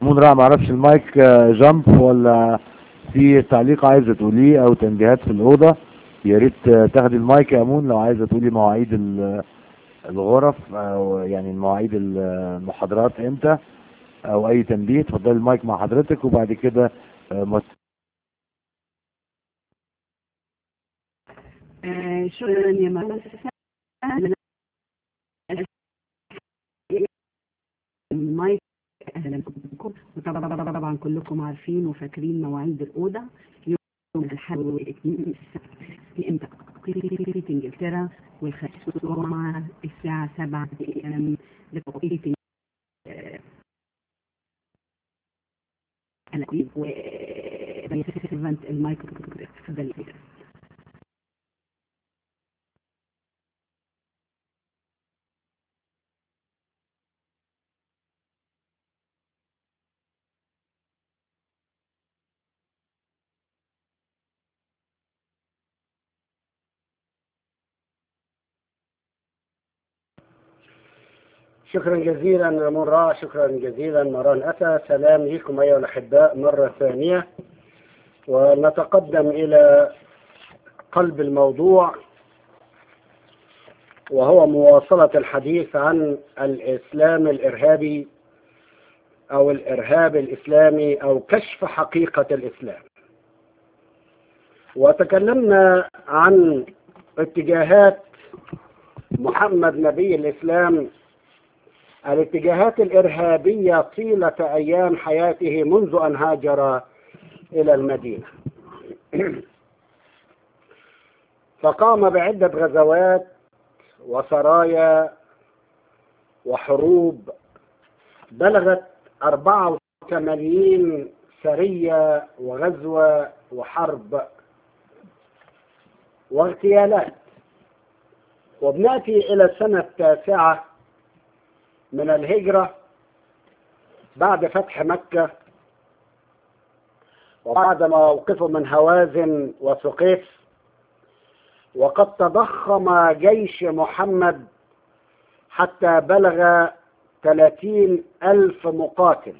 امون رائع معرفش المايك آه، جامب ولا في تعليق عايزه تقوليه او تنبيهات في الاوضه يا ريت آه، تاخدي المايك يا امون لو عايزه تقولي مواعيد ال- الغرف او يعني مواعيد المحاضرات امتى او اي تنبيه اتفضلي المايك مع حضرتك وبعد كده آه، ما- آه، شكرا يا مرسى المايك اهلا بكم وطبعا طبعا كلكم عارفين وفاكرين مواعيد الاوضه يوم الاحد والاثنين في امتى في انجلترا والخميس والجمعه الساعه 7 بي ام لتوقيت آه، الأكيد و سيرفنت المايك تفضلي شكرا جزيلا رمون راء شكرا جزيلا مران أتى سلام لكم أيها الأحباء مرة ثانية ونتقدم إلى قلب الموضوع وهو مواصلة الحديث عن الإسلام الإرهابي أو الإرهاب الإسلامي أو كشف حقيقة الإسلام وتكلمنا عن اتجاهات محمد نبي الإسلام الاتجاهات الإرهابية طيلة أيام حياته منذ أن هاجر إلى المدينة فقام بعدة غزوات وسرايا وحروب بلغت 84 سرية وغزوة وحرب واغتيالات وبنأتي إلى السنة التاسعة من الهجرة بعد فتح مكة وبعد موقفه من هوازن وثقيف وقد تضخم جيش محمد حتى بلغ ثلاثين ألف مقاتل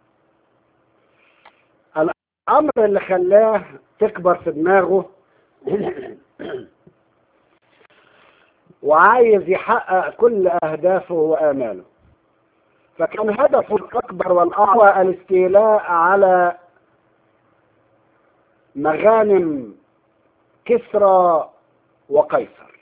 الأمر اللي خلاه تكبر في دماغه وعايز يحقق كل أهدافه وآماله فكان هدفه الأكبر والأعلى الاستيلاء على مغانم كسرى وقيصر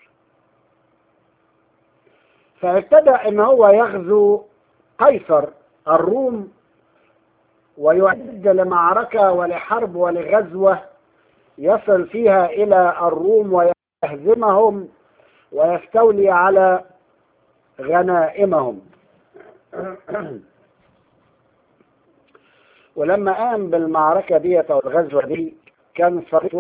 فابتدى ان هو يغزو قيصر الروم ويعد لمعركة ولحرب ولغزوة يصل فيها إلى الروم ويهزمهم ويستولي على غنائمهم ولما قام بالمعركة دي أو الغزوة دي كان صريحه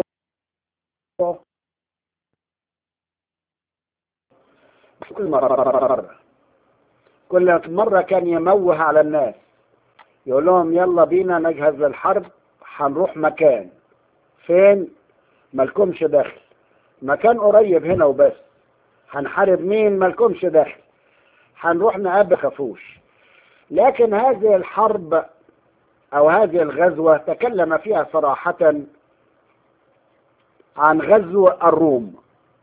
كل مرة كل مرة كان يموه على الناس يقول لهم يلا بينا نجهز للحرب هنروح مكان فين مالكمش داخل مكان قريب هنا وبس هنحارب مين مالكمش داخل هنروح نقابل خفوش لكن هذه الحرب او هذه الغزوة تكلم فيها صراحة عن غزو الروم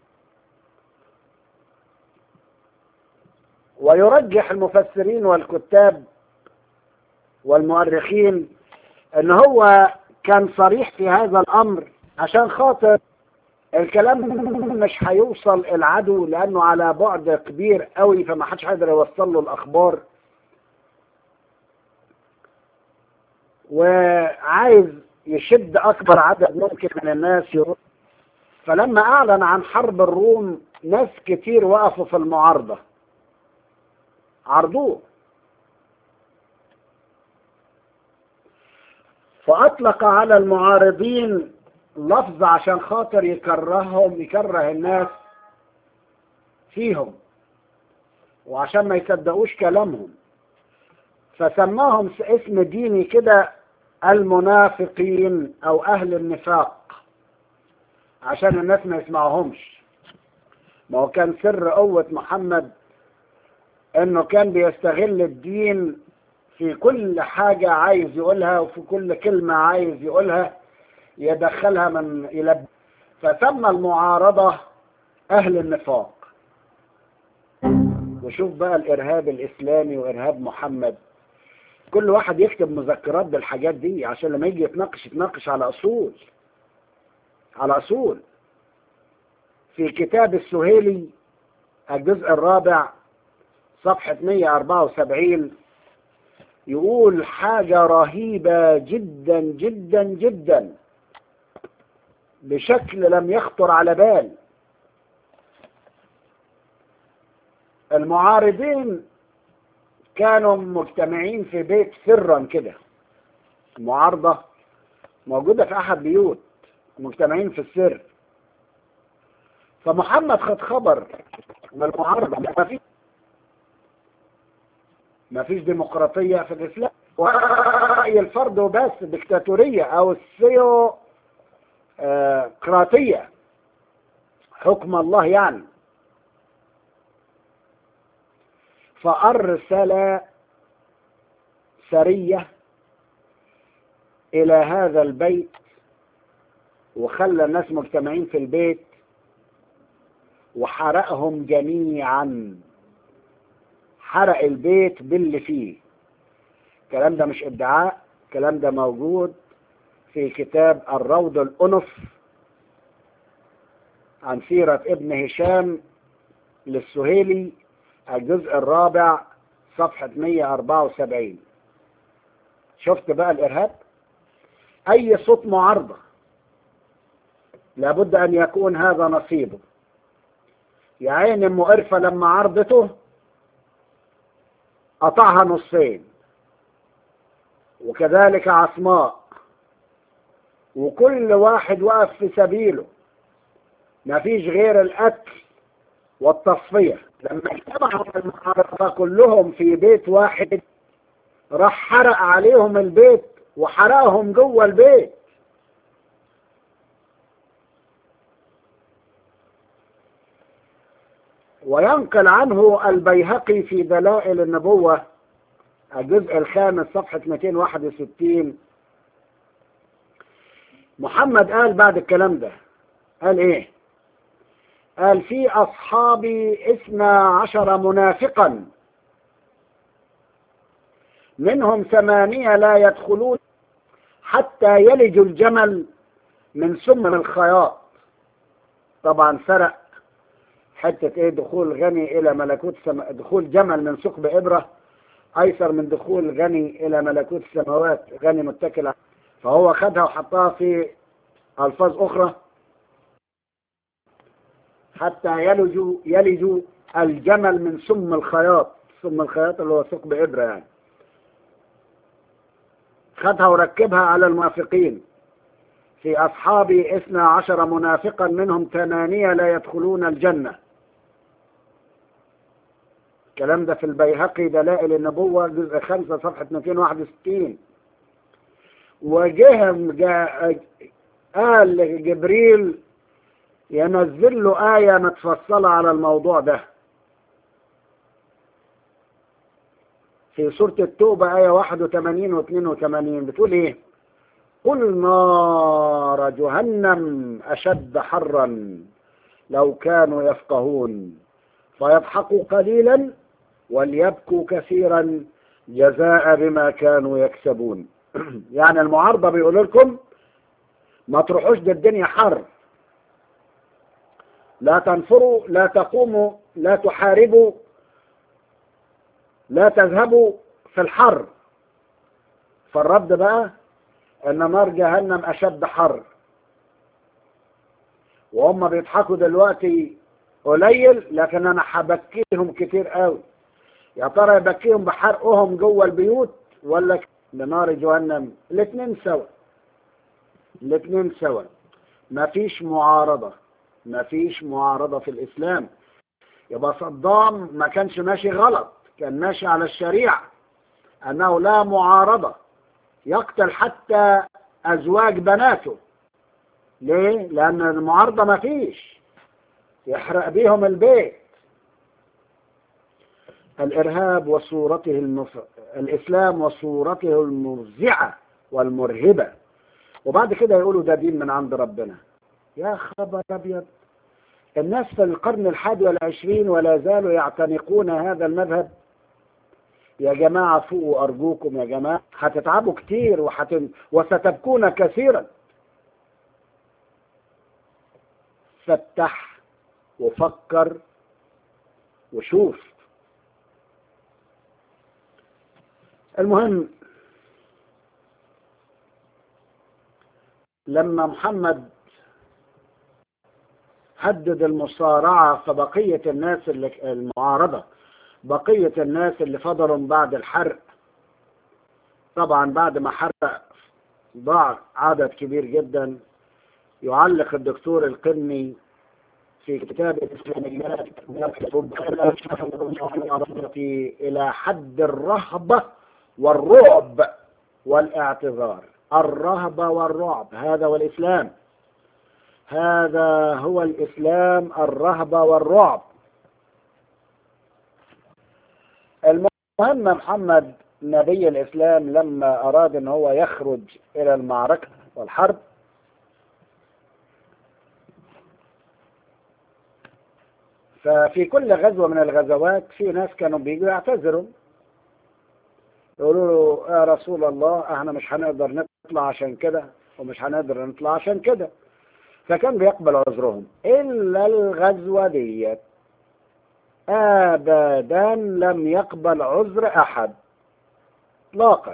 ويرجح المفسرين والكتاب والمؤرخين ان هو كان صريح في هذا الامر عشان خاطر الكلام مش هيوصل العدو لانه على بعد كبير قوي فما حدش هيقدر يوصل له الاخبار وعايز يشد اكبر عدد ممكن من الناس يروح فلما اعلن عن حرب الروم ناس كتير وقفوا في المعارضة عرضوه فاطلق على المعارضين لفظ عشان خاطر يكرههم يكره الناس فيهم وعشان ما يصدقوش كلامهم فسماهم اسم ديني كده المنافقين او اهل النفاق عشان الناس ما يسمعهمش ما هو كان سر قوة محمد انه كان بيستغل الدين في كل حاجة عايز يقولها وفي كل كلمة عايز يقولها يدخلها من إلى فسمى المعارضة أهل النفاق وشوف بقى الإرهاب الإسلامي وإرهاب محمد كل واحد يكتب مذكرات بالحاجات دي عشان لما يجي يتناقش يتناقش على أصول على أصول في كتاب السهيلي الجزء الرابع صفحة 174 يقول حاجة رهيبة جدا جدا جدا بشكل لم يخطر على بال المعارضين كانوا مجتمعين في بيت سرا كده المعارضة موجودة في أحد بيوت مجتمعين في السر فمحمد خد خبر من المعارضة ما فيش ما فيش ديمقراطية في الإسلام ورأي الفرد وبس ديكتاتورية أو السيو آه قراطية حكم الله يعني فأرسل سرية إلى هذا البيت وخلى الناس مجتمعين في البيت وحرقهم جميعا حرق البيت باللي فيه الكلام ده مش ادعاء الكلام ده موجود في كتاب الروض الأنف عن سيرة ابن هشام للسهيلي الجزء الرابع صفحة 174 شفت بقى الإرهاب أي صوت معارضة لابد أن يكون هذا نصيبه يا عين ام قرفة لما عرضته قطعها نصين وكذلك عصماء وكل واحد وقف في سبيله ما فيش غير القتل والتصفية لما اجتمعوا المعارضة كلهم في بيت واحد راح حرق عليهم البيت وحرقهم جوه البيت وينقل عنه البيهقي في دلائل النبوة الجزء الخامس صفحة 261 محمد قال بعد الكلام ده قال ايه قال في أصحابي اثنا عشر منافقا منهم ثمانية لا يدخلون حتى يلجوا الجمل من سم الخياط طبعا سرق حتة ايه دخول غني الى ملكوت سم... دخول جمل من ثقب ابرة ايسر من دخول غني الى ملكوت السماوات غني متكل فهو خدها وحطها في الفاظ اخرى حتى يلجوا يلجوا الجمل من سم الخياط سم الخياط اللي هو ثقب ابرة يعني خدها وركبها على المنافقين في أصحابي اثنا عشر منافقا منهم ثمانية لا يدخلون الجنة الكلام ده في البيهقي دلائل النبوة جزء خمسة صفحة 261 وجهم جاء قال جبريل ينزل له آية متفصلة على الموضوع ده في سورة التوبة آية 81 و 82 بتقول إيه؟ قل نار جهنم أشد حرا لو كانوا يفقهون فيضحكوا قليلا وليبكوا كثيرا جزاء بما كانوا يكسبون يعني المعارضة بيقول لكم ما تروحوش ده الدنيا حر لا تنفروا لا تقوموا لا تحاربوا لا تذهبوا في الحر فالرد بقى ان نار جهنم اشد حر وهم بيضحكوا دلوقتي قليل لكن انا هبكيهم كتير قوي يا ترى يبكيهم بحرقهم جوه البيوت ولا بنار جهنم الاثنين سوا الاثنين سوا مفيش معارضة مفيش معارضة في الاسلام يبقى صدام ما كانش ماشي غلط كان ماشي على الشريعة انه لا معارضة يقتل حتى أزواج بناته ليه؟ لأن المعارضة ما فيش يحرق بيهم البيت الإرهاب وصورته المف... الإسلام وصورته المفزعة والمرهبة وبعد كده يقولوا ده دين من عند ربنا يا خبر أبيض الناس في القرن الحادي والعشرين ولا زالوا يعتنقون هذا المذهب يا جماعة فوقوا أرجوكم يا جماعة هتتعبوا كتير وحت... وستبكون كثيرا فتح وفكر وشوف المهم لما محمد حدد المصارعة فبقية الناس اللي المعارضة بقية الناس اللي فضلوا بعد الحرق طبعا بعد ما حرق ضاع عدد كبير جدا يعلق الدكتور القرني في كتاب الإسلاميات إلى حد الرهبة والرعب والاعتذار الرهبة والرعب هذا هو الإسلام هذا هو الإسلام الرهبة والرعب المهم محمد نبي الإسلام لما أراد أن هو يخرج إلى المعركة والحرب ففي كل غزوة من الغزوات في ناس كانوا بيجوا يعتذروا يقولوا له يا رسول الله احنا مش هنقدر نطلع عشان كده ومش هنقدر نطلع عشان كده فكان بيقبل عذرهم إلا الغزوة ديت أبدا لم يقبل عذر أحد اطلاقا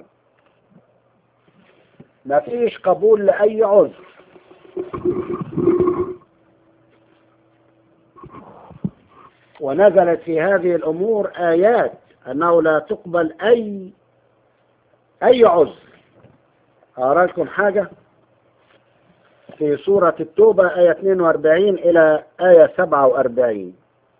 ما فيش قبول لأي عذر ونزلت في هذه الأمور آيات أنه لا تقبل أي أي عذر أرى لكم حاجة في سورة التوبة آية 42 إلى آية 47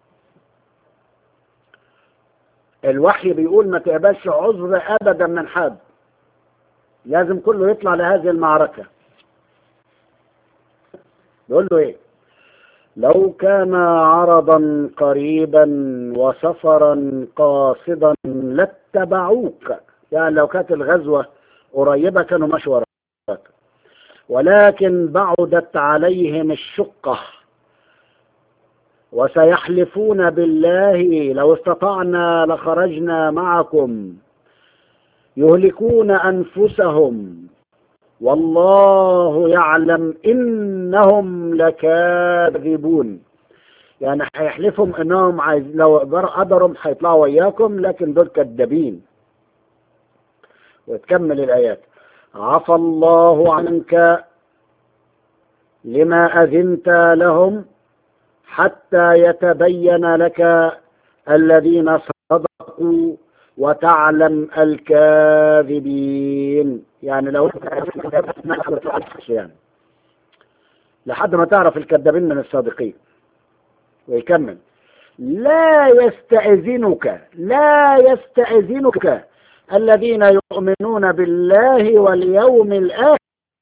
الوحي بيقول ما تقبلش عذر أبدا من حد لازم كله يطلع لهذه المعركة بيقول له إيه لو كان عرضا قريبا وسفرا قاصدا لاتبعوك يعني لو كانت الغزوة قريبة كانوا مشوا وراك ولكن بعدت عليهم الشقة وسيحلفون بالله لو استطعنا لخرجنا معكم يهلكون أنفسهم والله يعلم إنهم لكاذبون يعني هيحلفهم انهم عايز لو قدرهم هيطلعوا وياكم لكن دول كذابين وتكمل الايات عفى الله عنك لما اذنت لهم حتى يتبين لك الذين صدقوا وتعلم الكاذبين يعني لو يعني لحد ما تعرف الكذابين من الصادقين ويكمل لا يستأذنك لا يستأذنك الذين يؤمنون بالله واليوم الآخر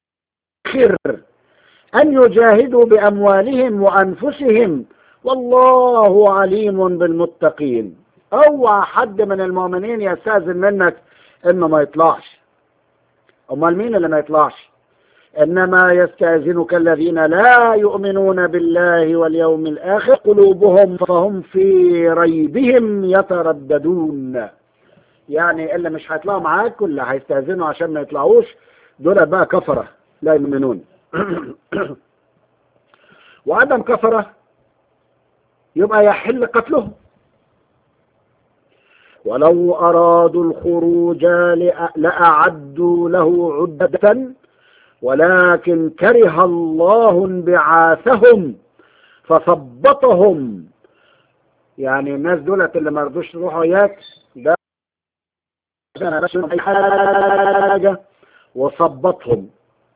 أن يجاهدوا بأموالهم وأنفسهم والله عليم بالمتقين اوعى حد من المؤمنين يستأذن منك انه ما يطلعش امال مين اللي ما يطلعش انما يستأذنك الذين لا يؤمنون بالله واليوم الاخر قلوبهم فهم في ريبهم يترددون يعني اللي مش هيطلعوا معاك واللي هيستأذنوا عشان ما يطلعوش دول بقى كفرة لا يؤمنون وعدم كفرة يبقى يحل قتلهم ولو أرادوا الخروج لأعدوا له عدة ولكن كره الله انبعاثهم فثبطهم يعني الناس دولت اللي ما رضوش يروحوا وياك ده انا بس اي حاجه وثبطهم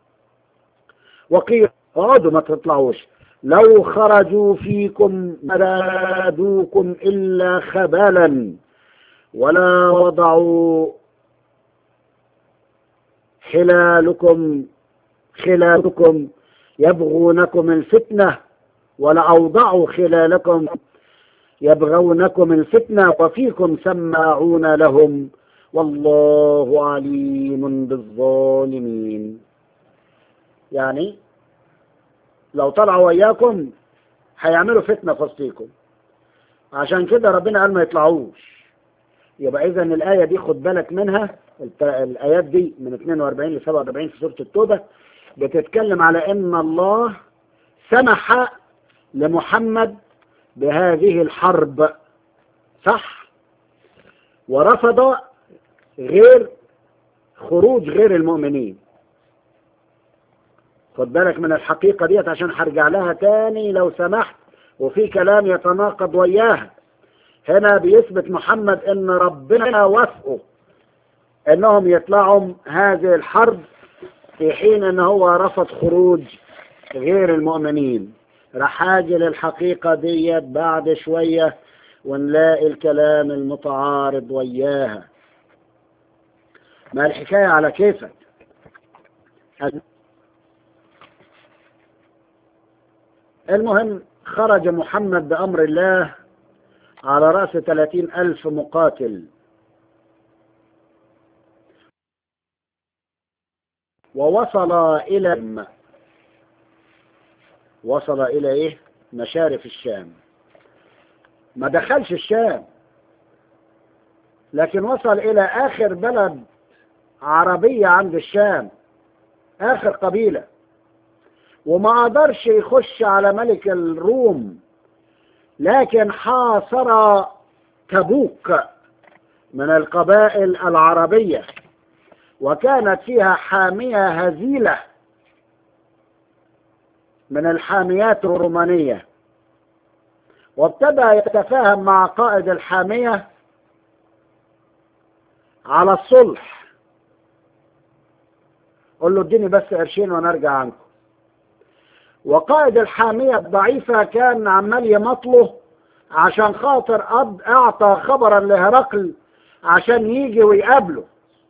وقيل اقعدوا ما تطلعوش لو خرجوا فيكم ما رادوكم الا خبالا ولا وضعوا خلالكم خلالكم يبغونكم الفتنة ولأوضعوا خلالكم يبغونكم الفتنة وفيكم سماعون لهم والله عليم بالظالمين يعني لو طلعوا وياكم هيعملوا فتنة في وسطيكم عشان كده ربنا قال ما يطلعوش يبقى اذا الآية دي خد بالك منها الت- الآيات دي من 42 ل 47 في سورة التوبة بتتكلم على ان الله سمح لمحمد بهذه الحرب صح ورفض غير خروج غير المؤمنين خد بالك من الحقيقة ديت عشان هرجع لها تاني لو سمحت وفي كلام يتناقض وياها هنا بيثبت محمد ان ربنا وافقه انهم يطلعوا هذه الحرب في حين ان هو رفض خروج غير المؤمنين راح اجي للحقيقة ديت بعد شوية ونلاقي الكلام المتعارض وياها ما الحكاية على كيفك المهم خرج محمد بأمر الله على رأس ثلاثين ألف مقاتل ووصل إلى وصل إلى إيه مشارف الشام ما دخلش الشام لكن وصل إلى آخر بلد عربية عند الشام آخر قبيلة وما قدرش يخش على ملك الروم لكن حاصر تبوك من القبائل العربية وكانت فيها حامية هزيلة من الحاميات الرومانية وابتدى يتفاهم مع قائد الحامية على الصلح قل له اديني بس قرشين وانا ارجع عنكم وقائد الحامية الضعيفة كان عمال يمطله عشان خاطر أب أعطى خبرا لهرقل عشان يجي ويقابله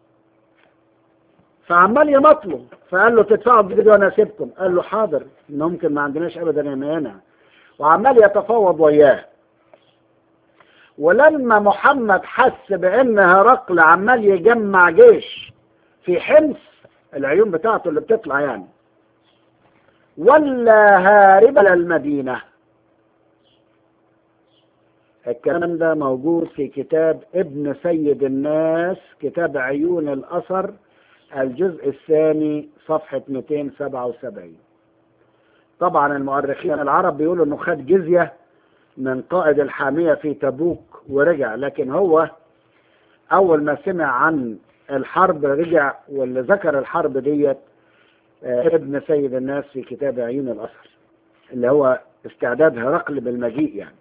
فعمال يمطله فقال له تدفعوا بدي وانا اسيبكم قال له حاضر ممكن ما عندناش ابدا مانع وعمال يتفاوض وياه ولما محمد حس بان هرقل عمال يجمع جيش في حمص العيون بتاعته اللي بتطلع يعني ولا هارب المدينة الكلام ده موجود في كتاب ابن سيد الناس كتاب عيون الأثر الجزء الثاني صفحة 277 طبعا المؤرخين العرب بيقولوا انه خد جزية من قائد الحامية في تبوك ورجع لكن هو اول ما سمع عن الحرب رجع واللي ذكر الحرب ديت ابن سيد الناس في كتاب عيون الأثر اللي هو استعداد هرقل بالمجيء يعني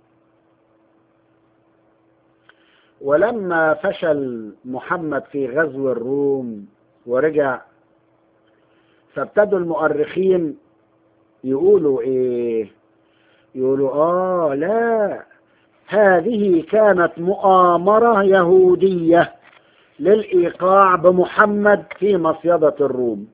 ولما فشل محمد في غزو الروم ورجع فابتدوا المؤرخين يقولوا ايه يقولوا اه لا هذه كانت مؤامرة يهودية للإيقاع بمحمد في مصيدة الروم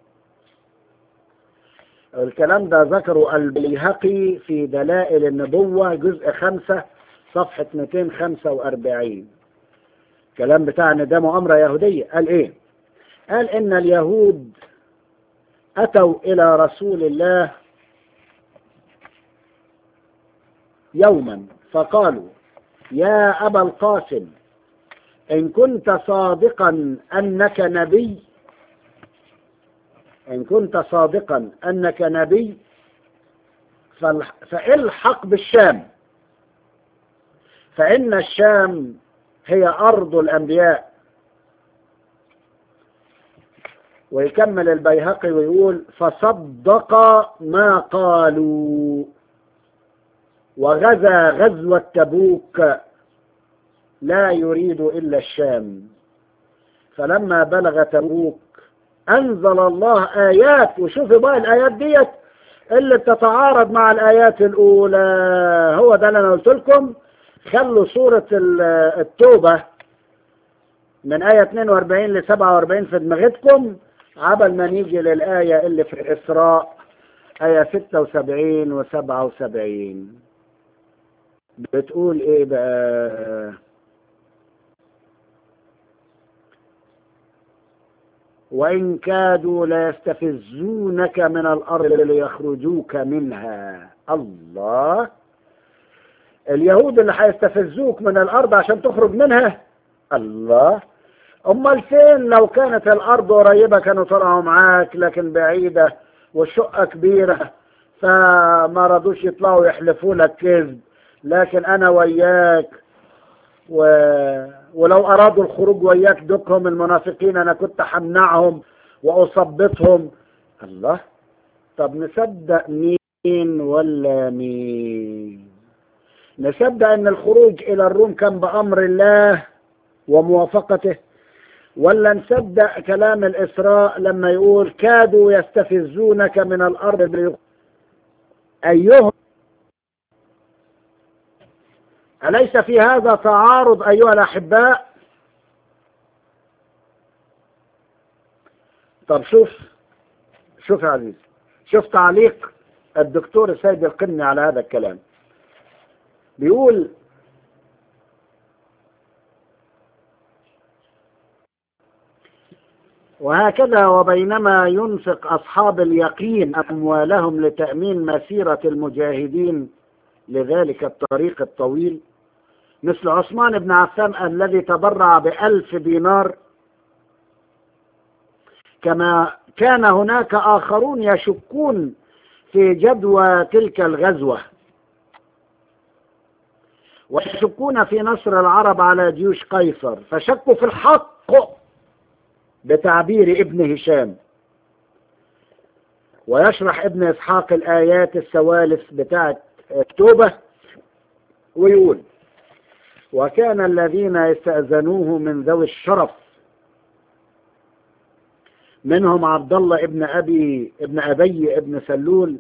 الكلام ده ذكره البيهقي في دلائل النبوة جزء خمسة صفحة 245 كلام بتاع ان ده مؤامرة يهودية قال ايه قال ان اليهود اتوا الى رسول الله يوما فقالوا يا ابا القاسم ان كنت صادقا انك نبي إن كنت صادقا أنك نبي فالحق بالشام فإن الشام هي أرض الأنبياء ويكمل البيهقي ويقول فصدق ما قالوا وغزا غزوة تبوك لا يريد إلا الشام فلما بلغ تبوك أنزل الله آيات وشوف بقى الآيات ديت اللي بتتعارض مع الآيات الأولى هو ده اللي أنا قلت لكم خلوا سورة التوبة من آية 42 ل 47 في دماغتكم عبل ما نيجي للآية اللي في الإسراء آية 76 و 77 بتقول إيه بقى وإن كادوا ليستفزونك من الأرض ليخرجوك منها الله اليهود اللي هيستفزوك من الأرض عشان تخرج منها الله أمال فين لو كانت الأرض قريبة كانوا طلعوا معاك لكن بعيدة والشقة كبيرة فما رضوش يطلعوا يحلفوا لك كذب لكن أنا وياك و... ولو أرادوا الخروج وياك دكهم المنافقين أنا كنت همنعهم وأثبطهم الله طب نصدق مين ولا مين نصدق أن الخروج إلى الروم كان بأمر الله وموافقته ولا نصدق كلام الإسراء لما يقول كادوا يستفزونك من الأرض أيهم أليس في هذا تعارض أيها الأحباء طب شوف شوف يا عزيز شوف تعليق الدكتور السيد القني على هذا الكلام بيقول وهكذا وبينما ينفق أصحاب اليقين أموالهم لتأمين مسيرة المجاهدين لذلك الطريق الطويل مثل عثمان بن عفان الذي تبرع بألف دينار كما كان هناك آخرون يشكون في جدوى تلك الغزوة ويشكون في نصر العرب على جيوش قيصر فشكوا في الحق بتعبير ابن هشام ويشرح ابن إسحاق الآيات الثوالث بتاعت التوبة ويقول وكان الذين يستأذنوه من ذوي الشرف منهم عبد الله ابن أبي ابن أبي ابن سلول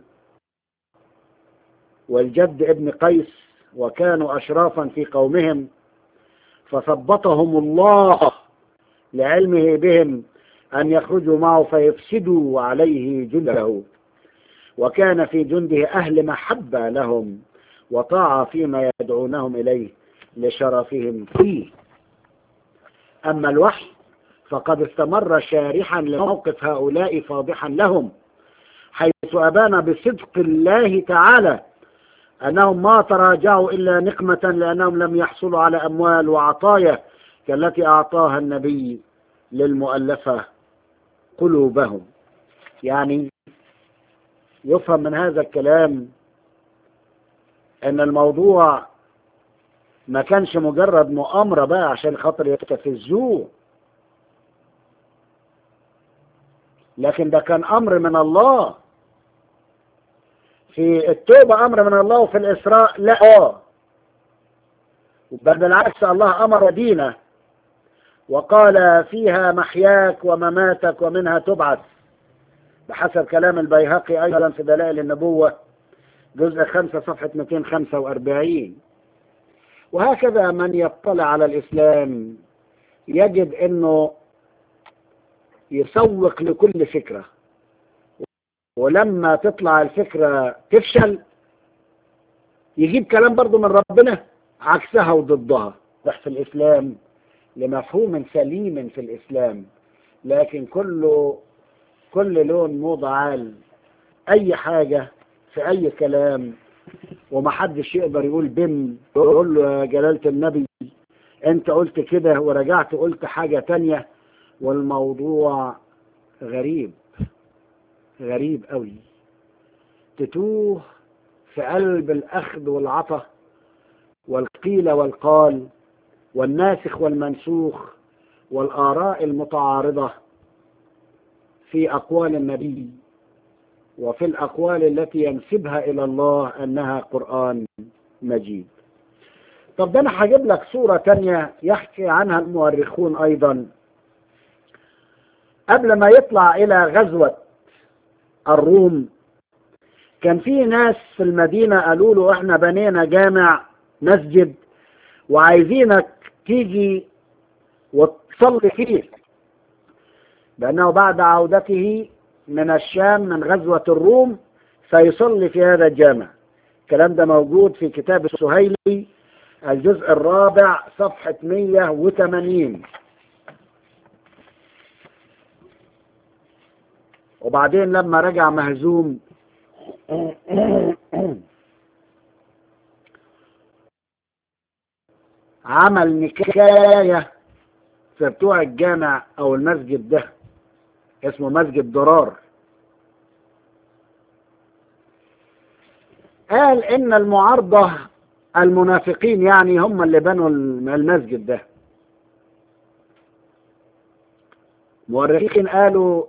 والجد ابن قيس وكانوا أشرافا في قومهم فثبطهم الله لعلمه بهم أن يخرجوا معه فيفسدوا عليه جنده وكان في جنده أهل محبة لهم وطاعة فيما يدعونهم إليه لشرفهم فيه أما الوحي فقد استمر شارحا لموقف هؤلاء فاضحا لهم حيث أبان بصدق الله تعالى أنهم ما تراجعوا إلا نقمة لأنهم لم يحصلوا على أموال وعطايا كالتي أعطاها النبي للمؤلفة قلوبهم يعني يفهم من هذا الكلام أن الموضوع ما كانش مجرد مؤامرة بقى عشان خاطر يستفزوه لكن ده كان أمر من الله في التوبة أمر من الله وفي الإسراء لا بل بالعكس الله أمر دينه وقال فيها محياك ومماتك ومنها تبعث بحسب كلام البيهقي أيضا في دلائل النبوة جزء خمسة صفحة 245 وهكذا من يطلع على الإسلام يجد أنه يسوق لكل فكرة ولما تطلع الفكرة تفشل يجيب كلام برضو من ربنا عكسها وضدها في الإسلام لمفهوم سليم في الإسلام لكن كله كل لون موضة عال أي حاجة في أي كلام ومحدش يقدر يقول بم يقول له يا جلالة النبي أنت قلت كده ورجعت قلت حاجة تانية والموضوع غريب غريب قوي تتوه في قلب الأخذ والعطى والقيل والقال والناسخ والمنسوخ والآراء المتعارضة في أقوال النبي وفي الأقوال التي ينسبها إلى الله أنها قرآن مجيد طب ده أنا هجيب لك صورة تانية يحكي عنها المؤرخون أيضا قبل ما يطلع إلى غزوة الروم كان في ناس في المدينة قالوا له احنا بنينا جامع مسجد وعايزينك تيجي وتصلي فيه لأنه بعد عودته من الشام من غزوة الروم سيصلي في هذا الجامع الكلام ده موجود في كتاب السهيلي الجزء الرابع صفحة 180 وبعدين لما رجع مهزوم عمل نكاية في بتوع الجامع او المسجد ده اسمه مسجد ضرار قال ان المعارضة المنافقين يعني هم اللي بنوا المسجد ده مؤرخين قالوا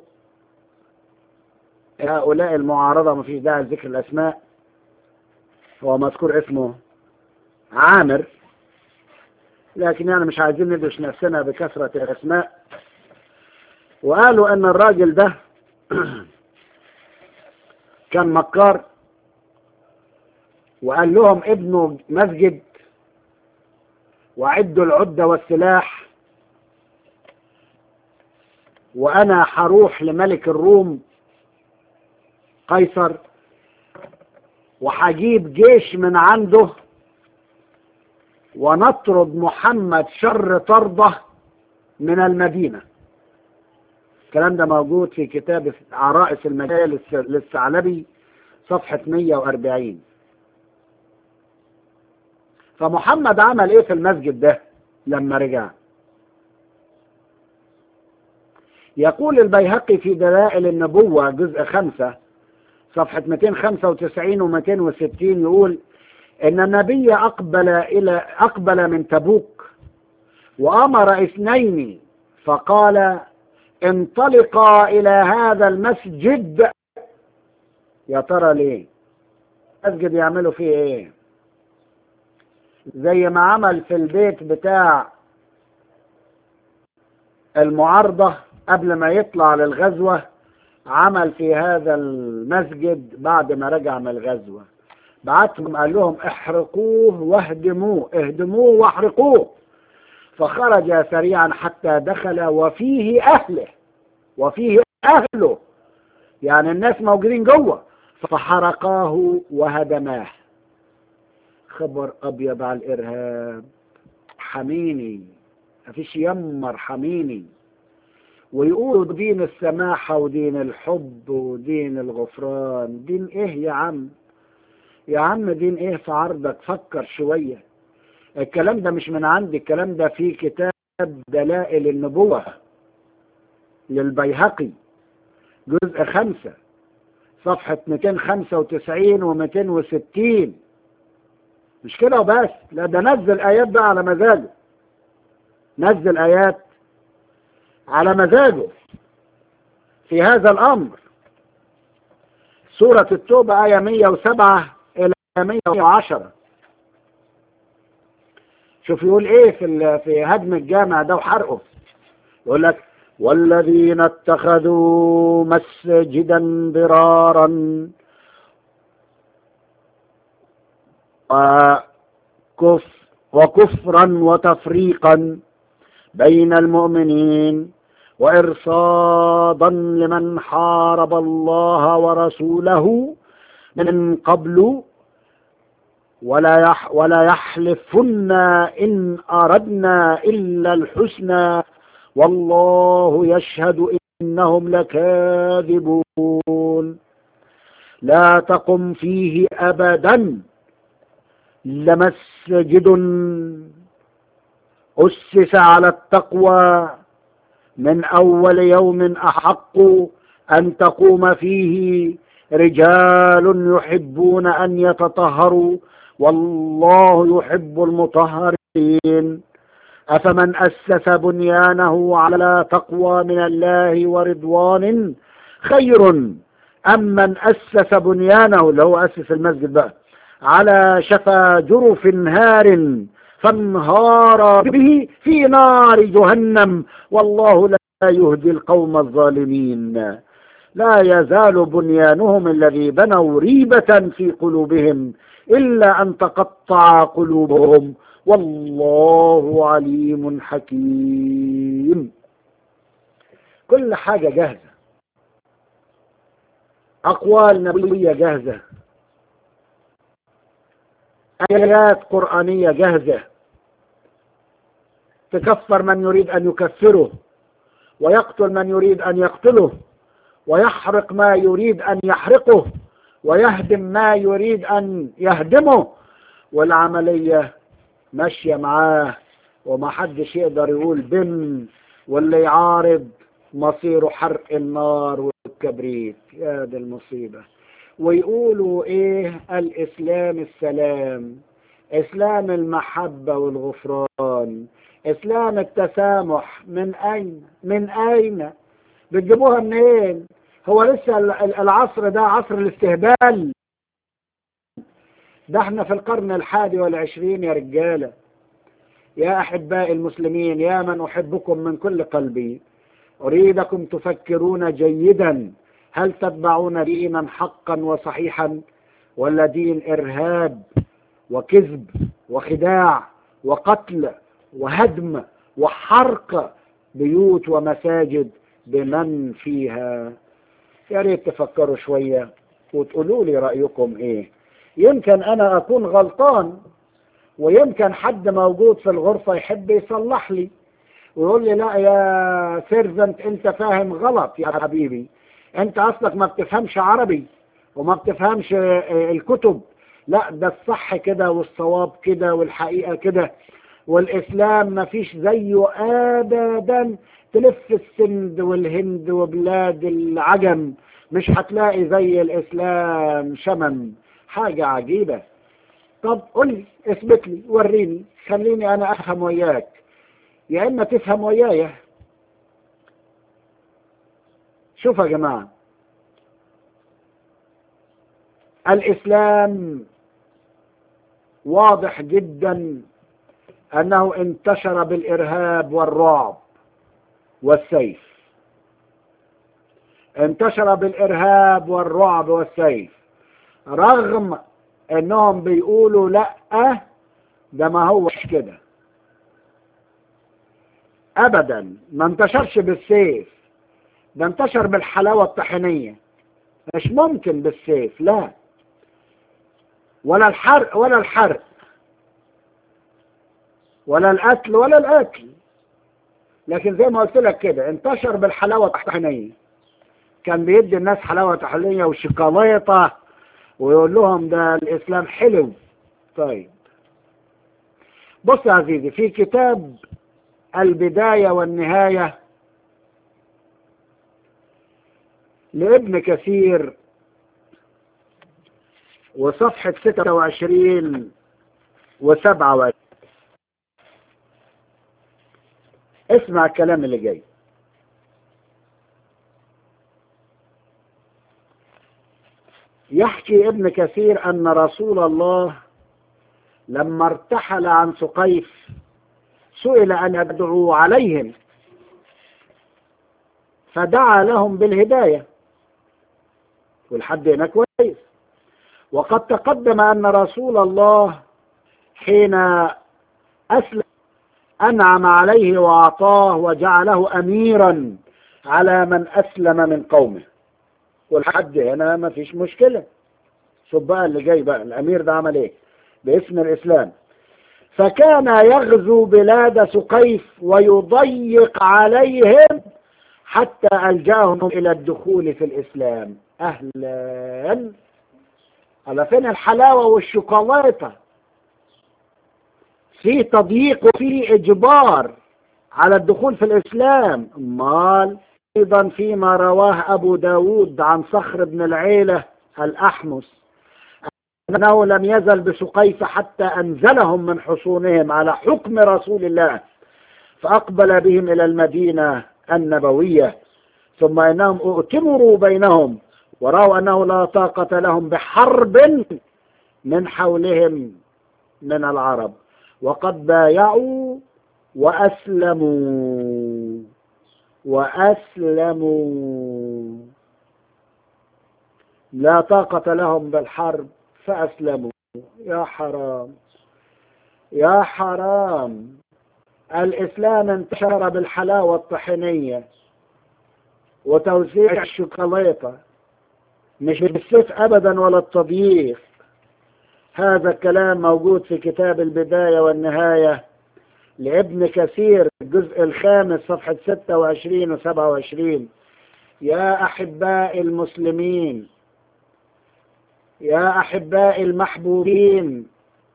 هؤلاء المعارضة ما فيش داعي لذكر الأسماء هو مذكور اسمه عامر لكن يعني مش عايزين ندش نفسنا بكثرة الأسماء وقالوا أن الراجل ده كان مكار وقال لهم ابنوا مسجد وعدوا العدة والسلاح وأنا هروح لملك الروم قيصر وهجيب جيش من عنده ونطرد محمد شر طردة من المدينة الكلام ده موجود في كتاب عرائس المجال للثعلبي صفحة 140 فمحمد عمل ايه في المسجد ده لما رجع يقول البيهقي في دلائل النبوة جزء خمسة صفحة 295 و 260 يقول ان النبي اقبل الى اقبل من تبوك وامر اثنين فقال انطلقا الى هذا المسجد يا ترى ليه مسجد يعملوا فيه ايه زي ما عمل في البيت بتاع المعارضة قبل ما يطلع للغزوة عمل في هذا المسجد بعد ما رجع من الغزوة بعتهم قال لهم احرقوه واهدموه اهدموه واحرقوه فخرج سريعا حتى دخل وفيه اهله وفيه اهله يعني الناس موجودين جوه فحرقاه وهدماه خبر ابيض على الارهاب حميني مفيش يمر حميني ويقولوا دين السماحة ودين الحب ودين الغفران دين ايه يا عم يا عم دين ايه في عرضك فكر شوية الكلام ده مش من عندي الكلام ده في كتاب دلائل النبوة للبيهقي جزء خمسة صفحة 295 و 260 مش كده وبس لا ده نزل آيات بقى على مزاجه نزل آيات على مزاجه في هذا الأمر سورة التوبة آية 107 إلى 110 شوف يقول إيه في في هدم الجامع ده وحرقه يقول لك والذين اتخذوا مسجدا ضرارا وكف وكفرا وتفريقا بين المؤمنين وإرصادا لمن حارب الله ورسوله من قبل ولا يح ولا يحلفن إن أردنا إلا الحسنى والله يشهد إنهم لكاذبون لا تقم فيه أبدا لمسجد أسس على التقوى من أول يوم أحق أن تقوم فيه رجال يحبون أن يتطهروا والله يحب المطهرين أفمن أسس بنيانه على تقوى من الله ورضوان خير أم من أسس بنيانه اللي هو أسس المسجد بقى على شفا جرف هار فانهار به في نار جهنم والله لا يهدي القوم الظالمين لا يزال بنيانهم الذي بنوا ريبة في قلوبهم إلا أن تقطع قلوبهم والله عليم حكيم كل حاجة جاهزة أقوال نبوية جاهزة آيات قرآنية جاهزة تكفر من يريد أن يكفره ويقتل من يريد أن يقتله ويحرق ما يريد أن يحرقه ويهدم ما يريد أن يهدمه والعملية ماشية معاه وما حدش يقدر يقول بم واللي يعارض مصيره حرق النار والكبريت يا دي المصيبة ويقولوا ايه الاسلام السلام اسلام المحبة والغفران اسلام التسامح من اين من اين بتجيبوها منين هو لسه العصر ده عصر الاستهبال ده احنا في القرن الحادي والعشرين يا رجالة يا أحباء المسلمين يا من أحبكم من كل قلبي أريدكم تفكرون جيدا هل تتبعون دينا حقا وصحيحا ولا دين إرهاب وكذب وخداع وقتل وهدم وحرق بيوت ومساجد بمن فيها يا ريت تفكروا شوية وتقولوا لي رأيكم ايه يمكن انا اكون غلطان ويمكن حد موجود في الغرفة يحب يصلح لي ويقول لي لا يا سيرفنت انت فاهم غلط يا حبيبي انت اصلك ما بتفهمش عربي وما بتفهمش الكتب لا ده الصح كده والصواب كده والحقيقة كده والاسلام ما فيش زيه ابدا تلف السند والهند وبلاد العجم مش هتلاقي زي الاسلام شمم حاجة عجيبة طب قل لي اثبت لي وريني خليني انا افهم وياك يا اما تفهم ويايا شوف يا جماعة الاسلام واضح جدا انه انتشر بالارهاب والرعب والسيف انتشر بالارهاب والرعب والسيف رغم انهم بيقولوا لا ده ما هوش كده ابدا ما انتشرش بالسيف ده انتشر بالحلاوة الطحينية مش ممكن بالسيف لا ولا الحرق ولا الحرق ولا القتل ولا القتل لكن زي ما قلت لك كده انتشر بالحلاوة الطحينية كان بيدي الناس حلاوة طحينية وشوكولاتة ويقول لهم ده الإسلام حلو طيب بص يا عزيزي في كتاب البداية والنهاية لابن كثير وصفحة 26 و27 اسمع الكلام اللي جاي يحكي ابن كثير أن رسول الله لما ارتحل عن سقيف سئل أن يدعو عليهم فدعا لهم بالهداية والحد هنا كويس وقد تقدم أن رسول الله حين أسلم أنعم عليه وأعطاه وجعله أميرا على من أسلم من قومه والحد هنا ما فيش مشكلة شوف بقى اللي جاي بقى الأمير ده عمل إيه باسم الإسلام فكان يغزو بلاد سقيف ويضيق عليهم حتى ألجاهم إلى الدخول في الإسلام أهلا على فين الحلاوة والشوكولاتة في تضييق وفي إجبار على الدخول في الإسلام مال أيضا فيما رواه أبو داود عن صخر بن العيلة الأحمس أنه لم يزل بسقيف حتى أنزلهم من حصونهم على حكم رسول الله فأقبل بهم إلى المدينة النبوية ثم إنهم ائتمروا بينهم ورأوا أنه لا طاقة لهم بحرب من حولهم من العرب وقد بايعوا وأسلموا وأسلموا لا طاقة لهم بالحرب فأسلموا يا حرام يا حرام الإسلام انتشر بالحلاوة الطحينية وتوزيع الشوكولاتة مش بالسيف أبدا ولا التضييق هذا الكلام موجود في كتاب البداية والنهاية لابن كثير الجزء الخامس صفحة 26 و 27 يا أحباء المسلمين يا أحباء المحبوبين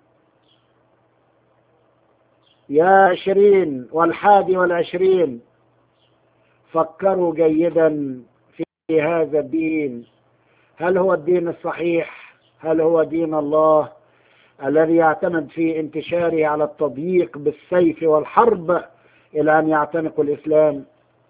يا عشرين والحادي والعشرين فكروا جيدا في هذا الدين هل هو الدين الصحيح هل هو دين الله الذي يعتمد في انتشاره على التضييق بالسيف والحرب إلى أن يعتنقوا الإسلام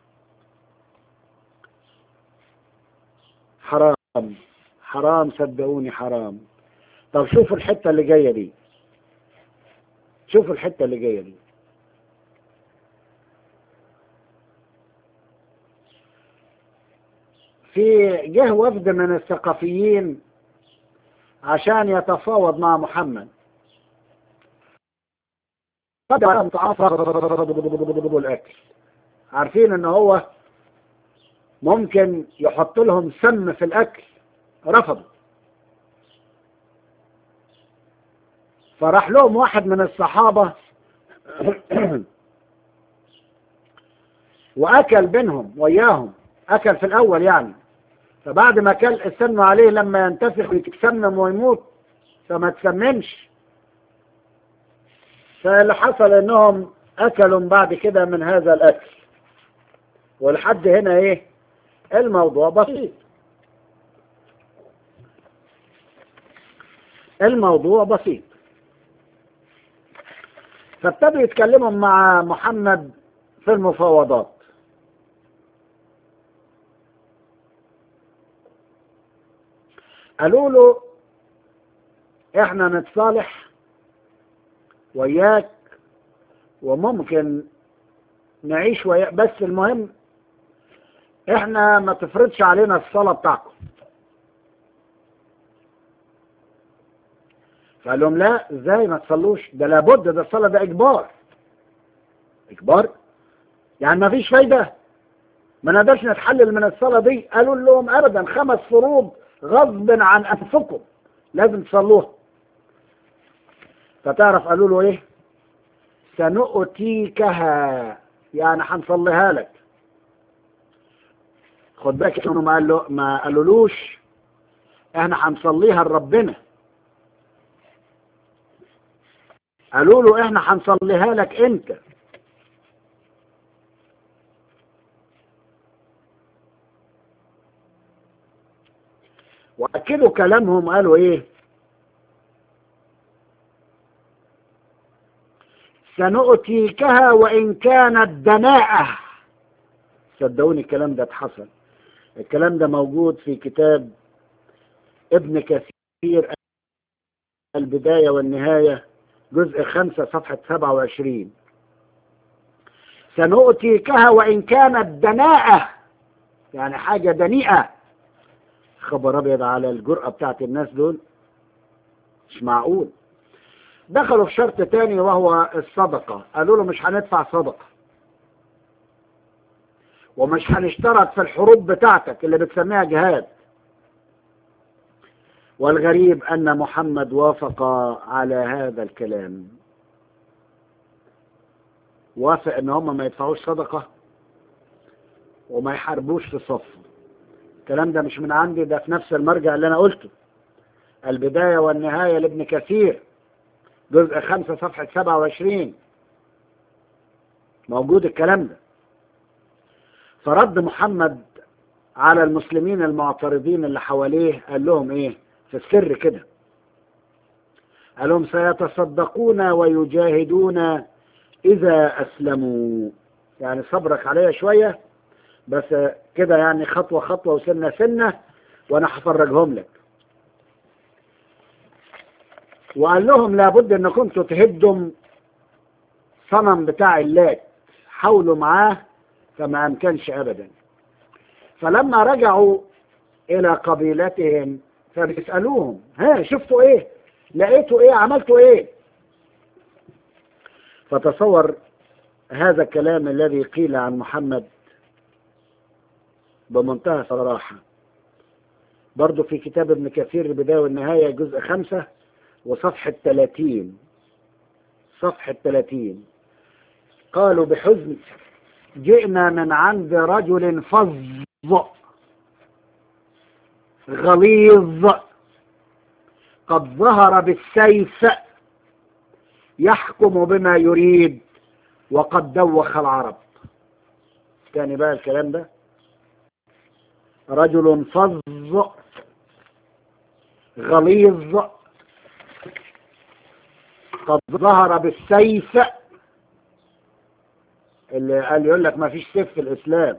حرام حرام صدقوني حرام طب شوفوا الحتة اللي جاية دي شوفوا الحتة اللي جاية دي في جه وفد من الثقافيين عشان يتفاوض مع محمد الاكل عارفين ان هو ممكن يحط لهم سم في الاكل رفضوا فراح لهم واحد من الصحابة واكل بينهم وياهم اكل في الاول يعني فبعد ما كل استنوا عليه لما ينتفخ ويتسمم ويموت فما تسممش فاللي حصل انهم اكلوا بعد كده من هذا الاكل ولحد هنا ايه الموضوع بسيط الموضوع بسيط فابتدوا يتكلموا مع محمد في المفاوضات قالوا له احنا نتصالح وياك وممكن نعيش وياك بس المهم احنا ما تفرضش علينا الصلاة بتاعكم فقال لهم لا ازاي ما تصلوش ده لابد ده الصلاة ده اجبار اجبار يعني ما فيش فايدة ما نقدرش نتحلل من الصلاة دي قالوا لهم ابدا خمس فروض غصب عن انفسكم لازم تصلوها فتعرف قالوا له ايه سنؤتيكها يعني هنصليها لك خد بالك انه ما قالوا ما قالولوش احنا هنصليها لربنا قالوا له احنا هنصليها لك انت واكدوا كلامهم قالوا ايه سنؤتيكها وان كانت دناءة صدقوني الكلام ده اتحصل الكلام ده موجود في كتاب ابن كثير البداية والنهاية جزء خمسة صفحة سبعة وعشرين سنؤتيكها وإن كانت دناءة يعني حاجة دنيئة خبر أبيض على الجرأة بتاعت الناس دول مش معقول دخلوا في شرط تاني وهو الصدقة قالوا له مش هندفع صدقة ومش هنشترك في الحروب بتاعتك اللي بتسميها جهاد والغريب أن محمد وافق على هذا الكلام وافق ان هم ما يدفعوش صدقة وما يحاربوش في صف الكلام ده مش من عندي ده في نفس المرجع اللي انا قلته البداية والنهاية لابن كثير جزء خمسة صفحة سبعة وعشرين موجود الكلام ده فرد محمد على المسلمين المعترضين اللي حواليه قال لهم ايه في السر كده قال لهم سيتصدقون ويجاهدون اذا اسلموا يعني صبرك عليا شوية بس كده يعني خطوة خطوة وسنة سنة وانا هفرجهم لك وقال لهم لابد ان كنتوا تهدوا صنم بتاع اللات حاولوا معاه فما امكنش ابدا فلما رجعوا الى قبيلتهم فبيسألوهم ها شفتوا ايه لقيتوا ايه عملتوا ايه فتصور هذا الكلام الذي قيل عن محمد بمنتهى صراحة برضو في كتاب ابن كثير البداية والنهاية جزء خمسة وصفحة 30 صفحة 30 قالوا بحزن جئنا من عند رجل فظ غليظ قد ظهر بالسيف يحكم بما يريد وقد دوخ العرب تاني بقى الكلام ده رجل فظ غليظ قد ظهر بالسيف اللي قال يقول لك ما فيش سيف في الإسلام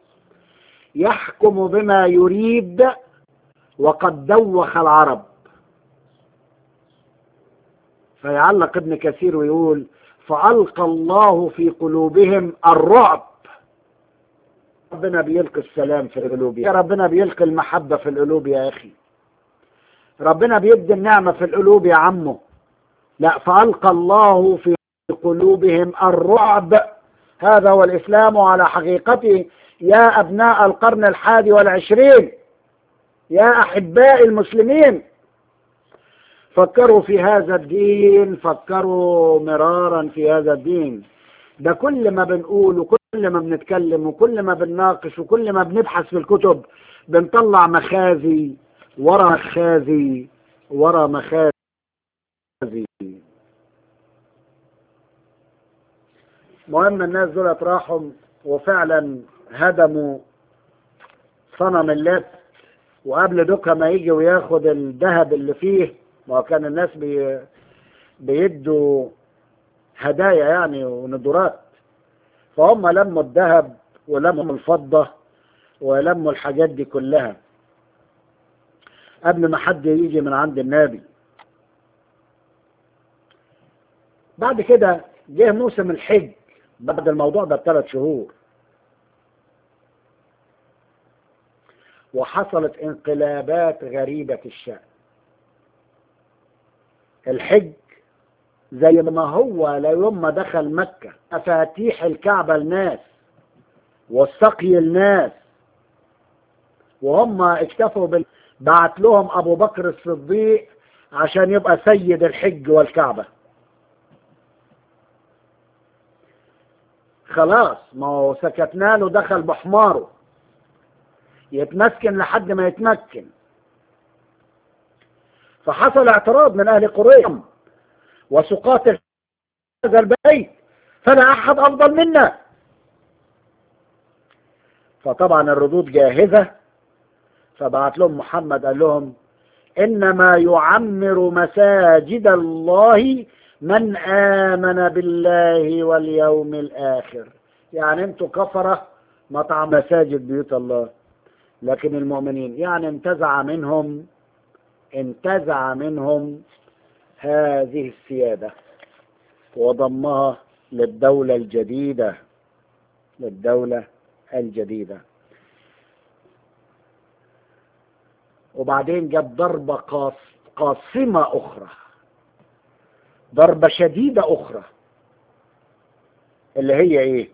يحكم بما يريد وقد دوخ العرب فيعلق ابن كثير ويقول فألقى الله في قلوبهم الرعب ربنا بيلقي السلام في القلوب يا ربنا بيلقي المحبة في القلوب يا أخي ربنا بيدي النعمة في القلوب يا عمه لا فألقى الله في قلوبهم الرعب هذا هو الإسلام على حقيقته يا أبناء القرن الحادي والعشرين يا أحباء المسلمين فكروا في هذا الدين فكروا مرارا في هذا الدين ده كل ما بنقول وكل ما بنتكلم وكل ما بنناقش وكل ما بنبحث في الكتب بنطلع مخازي ورا مخازي ورا مخازي مهم الناس دول راحوا وفعلا هدموا صنم اللات وقبل دوكا ما يجي وياخد الذهب اللي فيه ما كان الناس بي بيدوا هدايا يعني وندرات فهم لموا الذهب ولموا الفضة ولموا الحاجات دي كلها قبل ما حد يجي من عند النبي بعد كده جه موسم الحج بعد الموضوع ده بثلاث شهور وحصلت انقلابات غريبة الشأن الحج زي ما هو ليوم ما دخل مكة مفاتيح الكعبة الناس والسقي الناس وهم اكتفوا بال... بعت لهم ابو بكر الصديق عشان يبقى سيد الحج والكعبة خلاص ما هو سكتنا له دخل بحماره يتمكن لحد ما يتمكن فحصل اعتراض من اهل قريش وسقاط هذا البيت فلا احد افضل منا فطبعا الردود جاهزة فبعت لهم محمد قال لهم انما يعمر مساجد الله من آمن بالله واليوم الآخر يعني انتوا كفرة مطعم مساجد بيوت الله لكن المؤمنين يعني انتزع منهم انتزع منهم هذه السيادة وضمها للدولة الجديدة للدولة الجديدة وبعدين جاب ضربة قاص قاصمة أخرى ضربة شديدة أخرى اللي هي إيه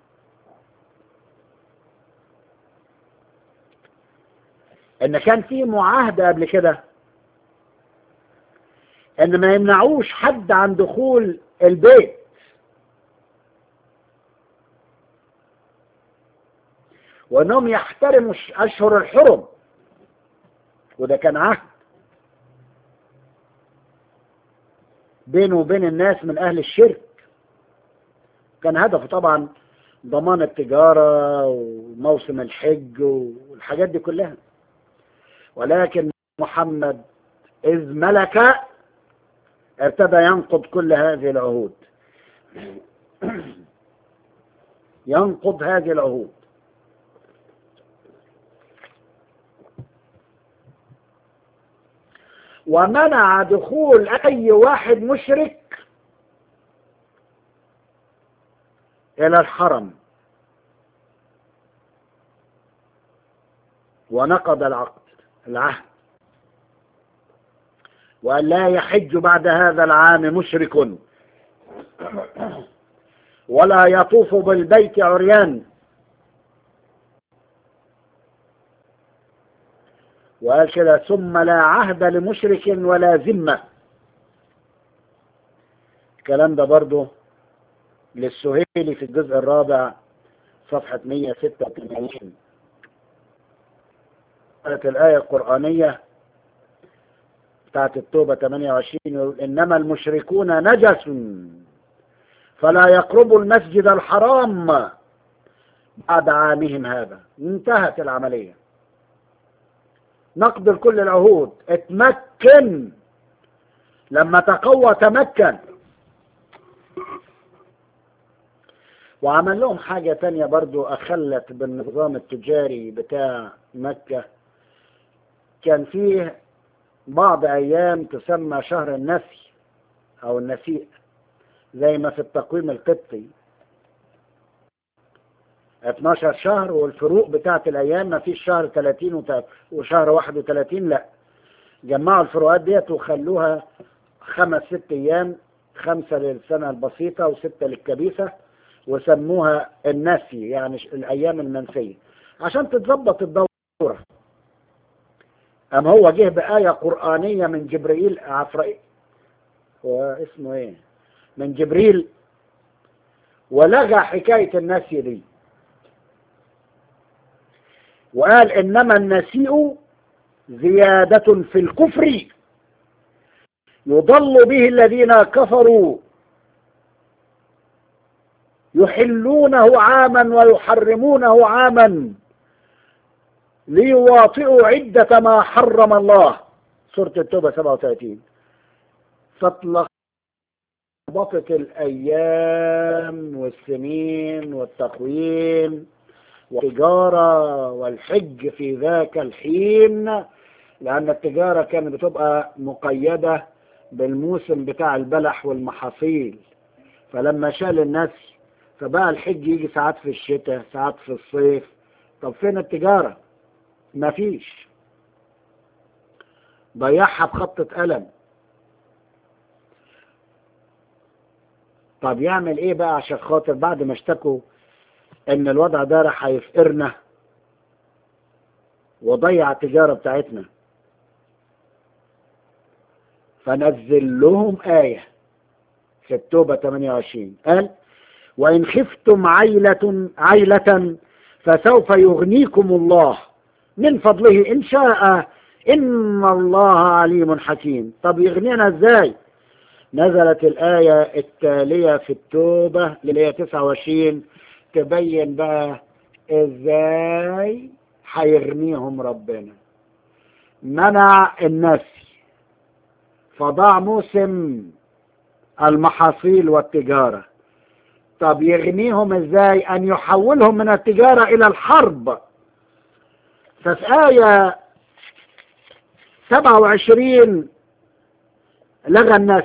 إن كان في معاهدة قبل كده إن ما يمنعوش حد عن دخول البيت وإنهم يحترموا أشهر الحرم وده كان عهد بينه وبين الناس من أهل الشرك كان هدفه طبعا ضمان التجارة وموسم الحج والحاجات دي كلها ولكن محمد إذ ملك ابتدى ينقض كل هذه العهود ينقض هذه العهود ومنع دخول أي واحد مشرك إلى الحرم ونقض العقد العهد وأن لا يحج بعد هذا العام مشرك ولا يطوف بالبيت عريان وقال كده ثم لا عهد لمشرك ولا ذمة الكلام ده برضه للسهيلي في الجزء الرابع صفحة 186 كانت الآية القرآنية بتاعت التوبة 28 يقول إنما المشركون نجس فلا يقربوا المسجد الحرام بعد عامهم هذا انتهت العملية نقض كل العهود اتمكن لما تقوى تمكن وعمل لهم حاجة تانية برضو أخلت بالنظام التجاري بتاع مكة كان فيه بعض أيام تسمى شهر النسي أو النسيء زي ما في التقويم القبطي 12 شهر والفروق بتاعت الأيام ما فيش شهر 30 وشهر 31 لا جمعوا الفروقات ديت وخلوها خمس ست أيام خمسة للسنة البسيطة وستة للكبيسة وسموها النسي يعني الأيام المنسية عشان تتظبط الدورة أم هو جه بآية قرآنية من جبريل عفرائيل هو اسمه ايه من جبريل ولغى حكاية النسي دي وقال إنما النسيء زيادة في الكفر يضل به الذين كفروا يحلونه عاما ويحرمونه عاما ليواطئوا عدة ما حرم الله سورة التوبة 37 فاطلقت الأيام والسنين والتقويم والتجارة والحج في ذاك الحين لأن التجارة كانت بتبقى مقيدة بالموسم بتاع البلح والمحاصيل فلما شال الناس فبقى الحج يجي ساعات في الشتاء ساعات في الصيف طب فين التجارة مفيش ضيعها بخطة قلم طب يعمل ايه بقى عشان خاطر بعد ما اشتكوا ان الوضع ده راح هيفقرنا وضيع التجارة بتاعتنا فنزل لهم آية في التوبة 28 قال وإن خفتم عيلة عيلة فسوف يغنيكم الله من فضله إن شاء إن الله عليم حكيم طب يغنينا إزاي نزلت الآية التالية في التوبة اللي هي 29 تبين بقى إزاي هيغنيهم ربنا منع النسي فضاع موسم المحاصيل والتجارة طب يغنيهم ازاي ان يحولهم من التجارة الى الحرب ففي آية 27 لغى الناس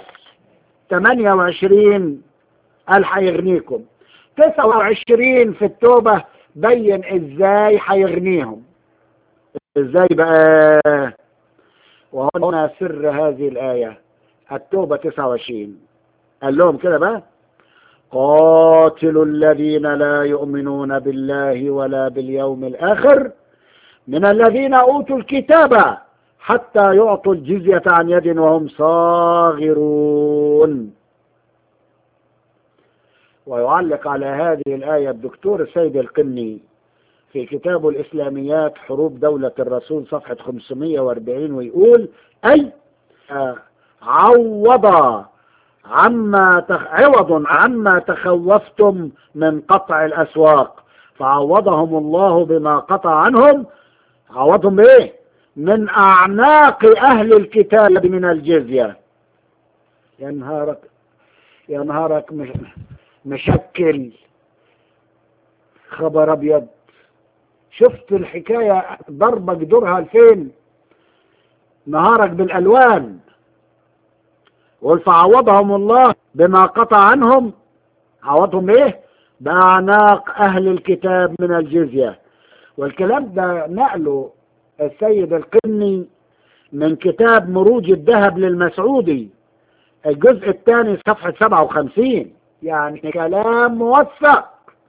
28 قال هيغنيكم 29 في التوبة بين ازاي هيغنيهم ازاي بقى وهنا سر هذه الآية التوبة 29 قال لهم كده بقى قاتلوا الذين لا يؤمنون بالله ولا باليوم الآخر من الذين أوتوا الكتاب حتى يعطوا الجزية عن يد وهم صاغرون ويعلق على هذه الآية الدكتور السيد القني في كتابه الإسلاميات حروب دولة الرسول صفحة 540 ويقول أي عوض عما تخ... عوض عما تخوفتم من قطع الأسواق فعوضهم الله بما قطع عنهم عوضهم بإيه من أعناق أهل الكتاب من الجزية يا نهارك يا نهارك مش... مشكل خبر أبيض شفت الحكاية ضربة جدورها لفين نهارك بالألوان قل فعوضهم الله بما قطع عنهم عوضهم ايه بأعناق أهل الكتاب من الجزية والكلام ده نقله السيد القني من كتاب مروج الذهب للمسعودي الجزء الثاني صفحة 57 يعني كلام موثق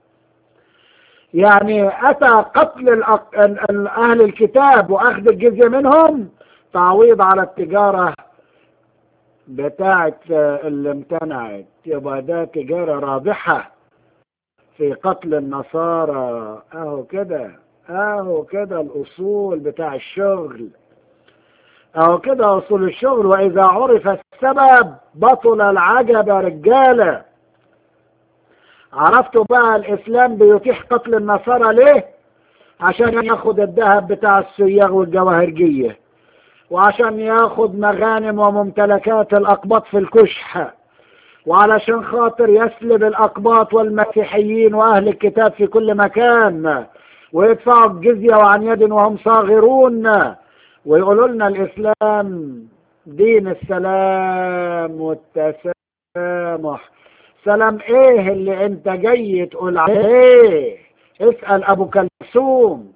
يعني أتى قتل الأق... أهل الكتاب وأخذ الجزية منهم تعويض على التجارة بتاعت اللي امتنعت يبقى ده تجارة رابحة في قتل النصارى اهو كده اهو كده الاصول بتاع الشغل اهو كده اصول الشغل واذا عرف السبب بطل العجب يا رجاله عرفتوا بقى الاسلام بيتيح قتل النصارى ليه عشان ياخد الذهب بتاع السياغ والجواهرجيه وعشان ياخد مغانم وممتلكات الاقباط في الكشح وعلشان خاطر يسلب الاقباط والمسيحيين واهل الكتاب في كل مكان ويدفعوا الجزية وعن يد وهم صاغرون ويقولوا لنا الاسلام دين السلام والتسامح سلام ايه اللي انت جاي تقول عليه اسأل ابو كلثوم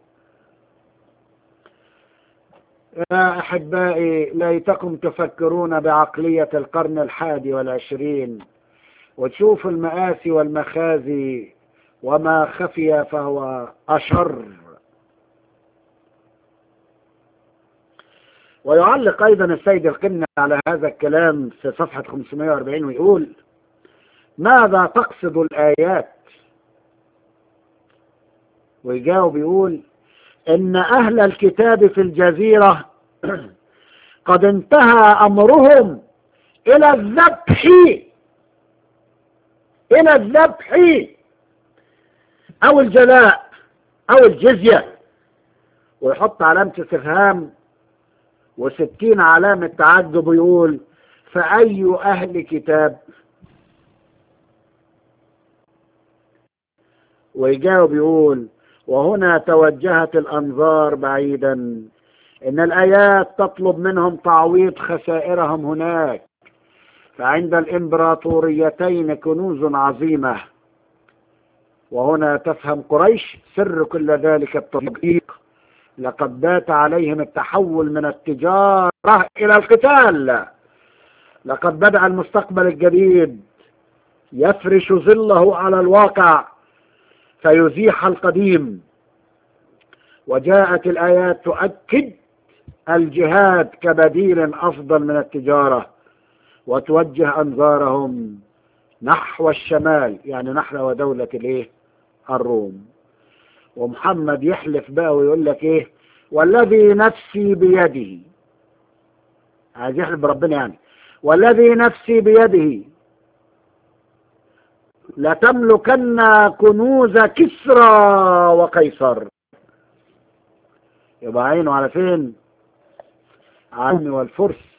يا أحبائي ليتكم تفكرون بعقلية القرن الحادي والعشرين وتشوفوا المآسي والمخازي وما خفي فهو أشر ويعلق أيضا السيد القنة على هذا الكلام في صفحة 540 ويقول ماذا تقصد الآيات ويجاوب يقول ان اهل الكتاب في الجزيرة قد انتهى امرهم الى الذبح الى الذبح او الجلاء او الجزية ويحط علامة استفهام وستين علامة تعجب ويقول فأي أهل كتاب ويجاوب يقول وهنا توجهت الأنظار بعيدا إن الآيات تطلب منهم تعويض خسائرهم هناك فعند الإمبراطوريتين كنوز عظيمة وهنا تفهم قريش سر كل ذلك التطبيق لقد بات عليهم التحول من التجارة إلى القتال لقد بدأ المستقبل الجديد يفرش ظله على الواقع فيزيح القديم وجاءت الآيات تؤكد الجهاد كبديل أفضل من التجارة وتوجه أنظارهم نحو الشمال يعني نحو دولة الايه الروم ومحمد يحلف بقى ويقول لك ايه والذي نفسي بيده عايز يحلف بربنا يعني والذي نفسي بيده لتملكن كنوز كسرى وقيصر يبقى عينه على فين عمي والفرس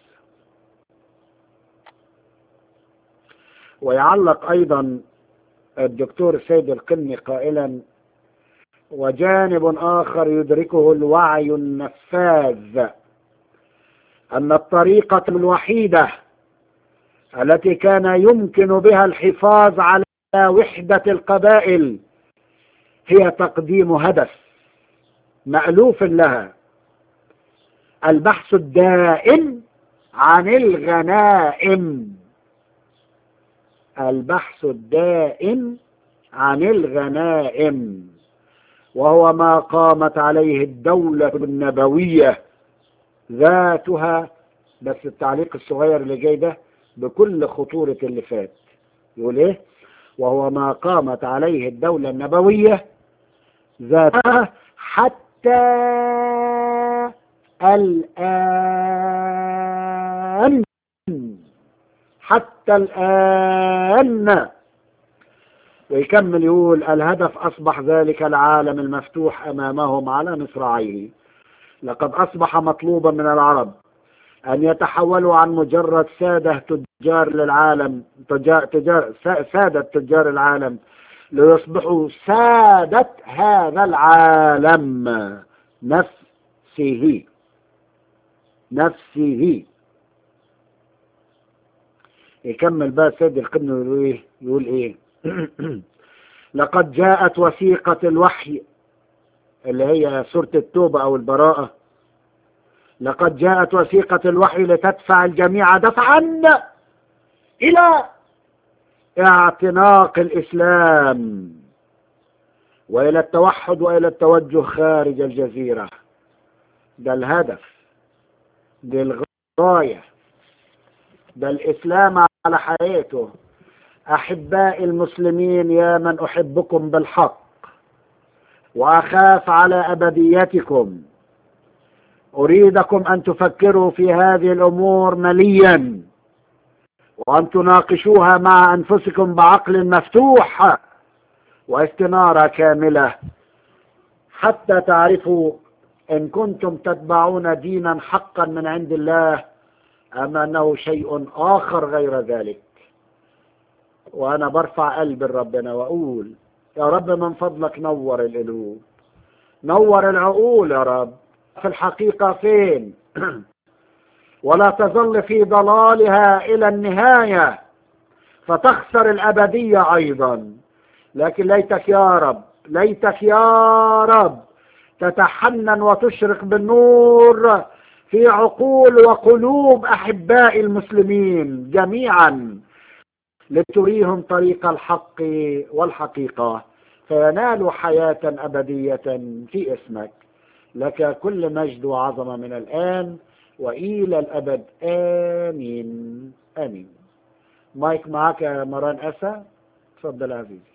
ويعلق ايضا الدكتور سيد القني قائلا وجانب اخر يدركه الوعي النفاذ ان الطريقة الوحيدة التي كان يمكن بها الحفاظ على وحدة القبائل هي تقديم هدف مألوف لها البحث الدائم عن الغنائم البحث الدائم عن الغنائم وهو ما قامت عليه الدولة النبوية ذاتها بس التعليق الصغير اللي جاي ده بكل خطورة اللي فات يقول ايه وهو ما قامت عليه الدولة النبوية ذاتها حتى الآن حتى الآن ويكمل يقول الهدف أصبح ذلك العالم المفتوح أمامهم على مصراعيه لقد أصبح مطلوبا من العرب أن يتحولوا عن مجرد سادة تجار للعالم تجار, تجار سادة تجار العالم ليصبحوا سادة هذا العالم نفسه نفسه يكمل بقى سيد القرن يقول ايه يقول ايه لقد جاءت وثيقة الوحي اللي هي سورة التوبة او البراءة لقد جاءت وثيقة الوحي لتدفع الجميع دفعا الى اعتناق الاسلام والى التوحد والى التوجه خارج الجزيرة ده الهدف دي الغاية ده الاسلام على حياته احباء المسلمين يا من احبكم بالحق وأخاف على أبديتكم أريدكم أن تفكروا في هذه الأمور مليا وأن تناقشوها مع أنفسكم بعقل مفتوح واستنارة كاملة حتى تعرفوا إن كنتم تتبعون دينا حقا من عند الله أم أنه شيء آخر غير ذلك وأنا برفع قلب ربنا وأقول يا رب من فضلك نور القلوب نور العقول يا رب في الحقيقة فين ولا تظل في ضلالها إلى النهاية فتخسر الأبدية أيضا لكن ليتك يا رب ليتك يا رب تتحنن وتشرق بالنور في عقول وقلوب أحباء المسلمين جميعا لتريهم طريق الحق والحقيقة فينالوا حياة أبدية في اسمك لك كل مجد وعظمة من الآن وإلى الأبد آمين آمين مايك معك يا مران أسا تفضل عزيزي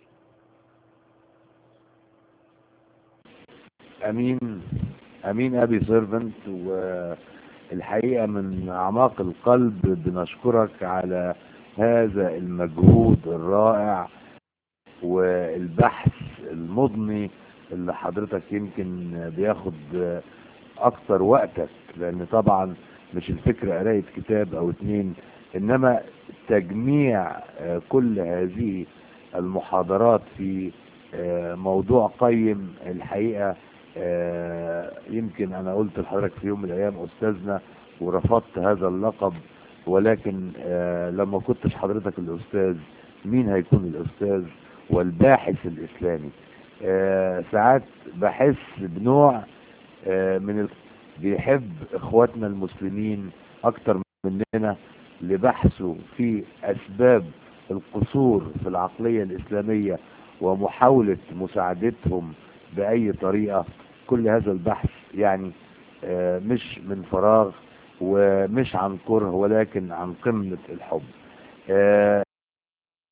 امين امين ابي سيرفنت والحقيقه من اعماق القلب بنشكرك على هذا المجهود الرائع والبحث المضني اللي حضرتك يمكن بياخد اكتر وقتك لان طبعا مش الفكرة قراية كتاب او اتنين انما تجميع كل هذه المحاضرات في موضوع قيم الحقيقة يمكن انا قلت لحضرتك في يوم من الايام استاذنا ورفضت هذا اللقب ولكن لما كنتش حضرتك الاستاذ مين هيكون الاستاذ والباحث الاسلامي ساعات بحس بنوع من ال... بيحب اخواتنا المسلمين اكتر مننا لبحثه في اسباب القصور في العقلية الاسلامية ومحاولة مساعدتهم باي طريقة كل هذا البحث يعني مش من فراغ ومش عن كره ولكن عن قمة الحب